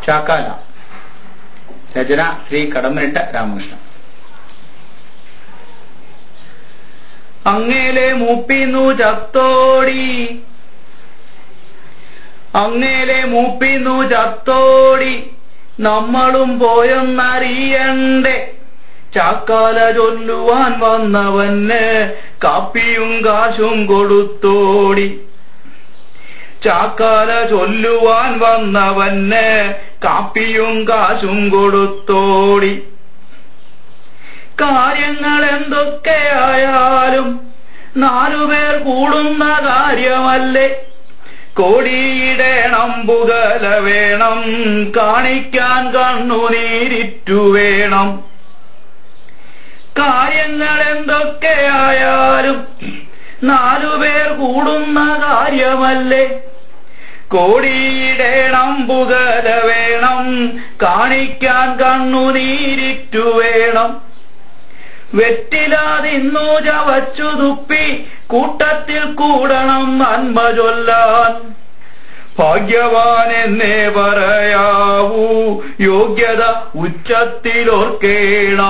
ചാക്കാല രചന ശ്രീ കടമ്പനിട്ട രാമകൃഷ്ണൻ അങ്ങേലെ മൂപ്പിന്നു ചത്തോടി അങ്ങേലെ മൂപ്പിന്നു ചത്തോടി നമ്മളും പോയെന്നറിയണ്ടേ ചാക്കാല ചൊല്ലുവാൻ വന്നവന് കാപ്പിയും കാശും കൊടുത്തോടി ചാക്കാല ചൊല്ലുവാൻ വന്നവന് കാപ്പിയും കാശും കൊടുത്തോടി കാര്യങ്ങൾ എന്തൊക്കെയായാലും നാലുപേർ കൂടുന്ന കാര്യമല്ലേ കോടിയിടേണം പുകല വേണം കാണിക്കാൻ കണ്ണുനീരിറ്റു വേണം കാര്യങ്ങൾ എന്തൊക്കെയായാലും നാലുപേർ കൂടുന്ന കാര്യമല്ലേ കോടിയിടേണം പുകല വേണം കാണിക്കാൻ കണ്ണുനീരിറ്റു വേണം വെറ്റിലാതിന്നു ചവച്ചു തുപ്പി കൂട്ടത്തിൽ കൂടണം നന്മ ചൊല്ലാൻ ഭാഗ്യവാൻ എന്നേ പറയാവൂ യോഗ്യത ഉച്ചത്തിലോർക്കേണം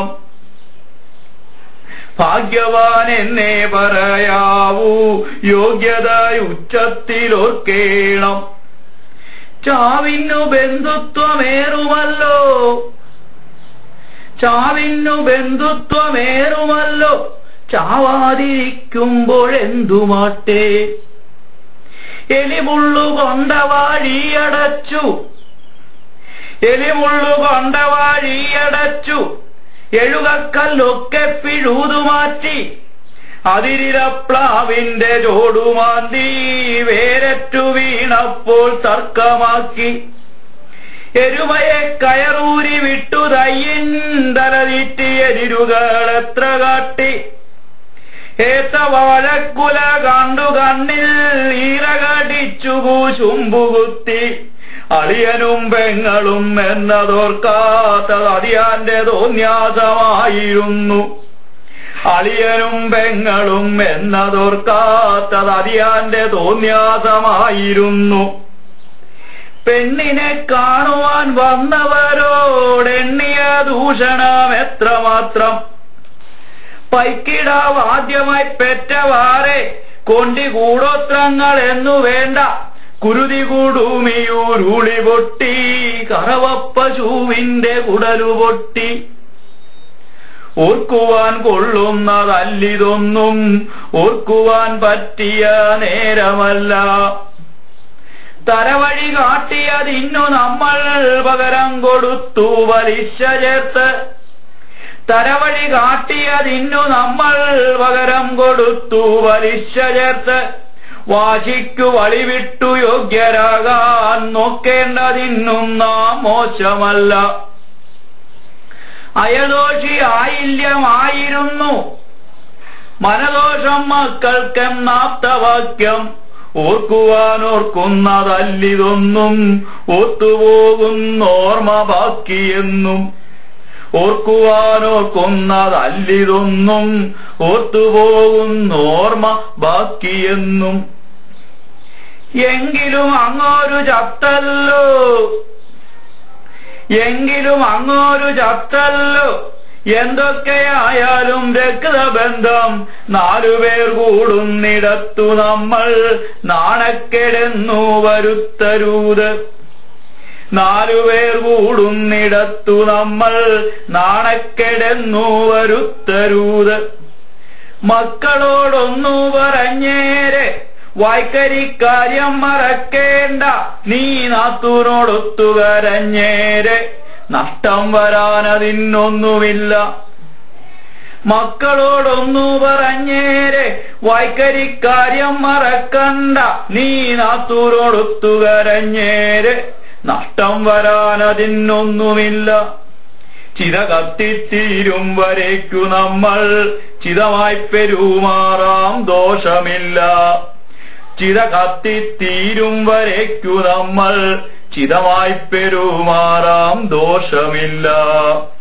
ഭാഗ്യവാൻ എന്നേ പറയാവൂ യോഗ്യത ഉച്ചത്തിലോർക്കേണം ചാവിന്നു ബന്ധുത്വമേറുമല്ലോ ചാവിന്നു ബന്ധുത്വമേറുമല്ലോ ചാവാതിരിക്കുമ്പോഴെന്തുമാട്ടെ എലിമുള്ളു കൊണ്ട വാഴിയടച്ചു എലിമുള്ളു കൊണ്ട വാഴിയടച്ചു എഴുകക്കല്ലൊക്കെ പിഴുതുമാറ്റി അതിരിലപ്ലാവിന്റെ ചോടുമാന്തി വേരറ്റു വീണപ്പോൾ തർക്കമാക്കി എരുമയെ കയറൂരി വിട്ടു തയ്യൻ തലതീറ്റി എരിരുകൾ എത്ര കാട്ടി ഏത്ത വാഴക്കുല കണ്ടു കണ്ണിൽ ഈരകടിച്ചു പൂശുമ്പുകുത്തി അളിയനും പെങ്ങളും എന്നതോർക്കാത്തത് അതിയാന്റെ തോന്യാസമായിരുന്നു അളിയനും പെങ്ങളും എന്നതോർക്കാത്തത് അതിയാന്റെ തോന്യാസമായിരുന്നു പെണ്ണിനെ കാണുവാൻ വന്നവരോടെണ്ണിയ ദൂഷണം എത്രമാത്രം പൈക്കിടാവ് ആദ്യമായി പെറ്റവാറെ കൊണ്ടി കൂടോത്രങ്ങൾ എന്നു വേണ്ട കുരുതി കൂടുമിയൂരുളി പൊട്ടി കറവപ്പശുവിന്റെ കുടലു പൊട്ടി ഓർക്കുവാൻ കൊള്ളുന്നതല്ലിതൊന്നും ഓർക്കുവാൻ പറ്റിയ നേരമല്ല തരവഴി കാട്ടിയതിന്നു നമ്മൾ പകരം കൊടുത്തു പലിശ ചേർത്ത് തരവഴി കാട്ടിയതിന്നു നമ്മൾ പകരം കൊടുത്തു പലിശ ചേർത്ത് വാശിക്കു വളിവിട്ടു യോഗ്യരാകാൻ നോക്കേണ്ടതിന്നും നാം മോശമല്ല അയദോഷി ആയില്യമായിരുന്നു മനദോഷം മക്കൾക്കെന്നാപ്തവാക്യം ഓർക്കുവാൻ ഓർക്കുന്നതല്ലിതൊന്നും ഒത്തുപോകുന്നോർമ്മ ബാക്കിയെന്നും ഓർക്കുവാൻ ഓർക്കുന്നതല്ലിതൊന്നും ഓർത്തുപോകുന്നോർമ്മ ബാക്കിയെന്നും എങ്കിലും അങ്ങോരു ചത്തല്ലോ എങ്കിലും അങ്ങോരു ചത്തല്ലോ എന്തൊക്കെയായാലും രക്തബന്ധം നാലുപേർ കൂടുന്നിടത്തു നമ്മൾ നാണക്കെടെന്നു വരുത്തരൂത് നാലുപേർ കൂടുന്നിടത്തു നമ്മൾ നാണക്കെടെന്നു വരുത്തരൂത് മക്കളോടൊന്നു പറഞ്ഞേരെ വായ്ക്കരിക്കാര്യം മറക്കേണ്ട നീ നാത്തൂനോടൊത്തു കരഞ്ഞേരെ നഷ്ടം വരാനതിനൊന്നുമില്ല മക്കളോടൊന്നു പറഞ്ഞേരെ വായ്ക്കരിക്കാര്യം മറക്കണ്ട നീ നാത്തൂരോടൊത്തു കരഞ്ഞേരെ നഷ്ടം വരാനതിനൊന്നുമില്ല ചിത കത്തിത്തീരും വരേക്കു നമ്മൾ ചിതമായി പെരുമാറാം ദോഷമില്ല ചിത കത്തിത്തീരും വരേക്കു നമ്മൾ ചിതമായി പെരുമാറാം ദോഷമില്ല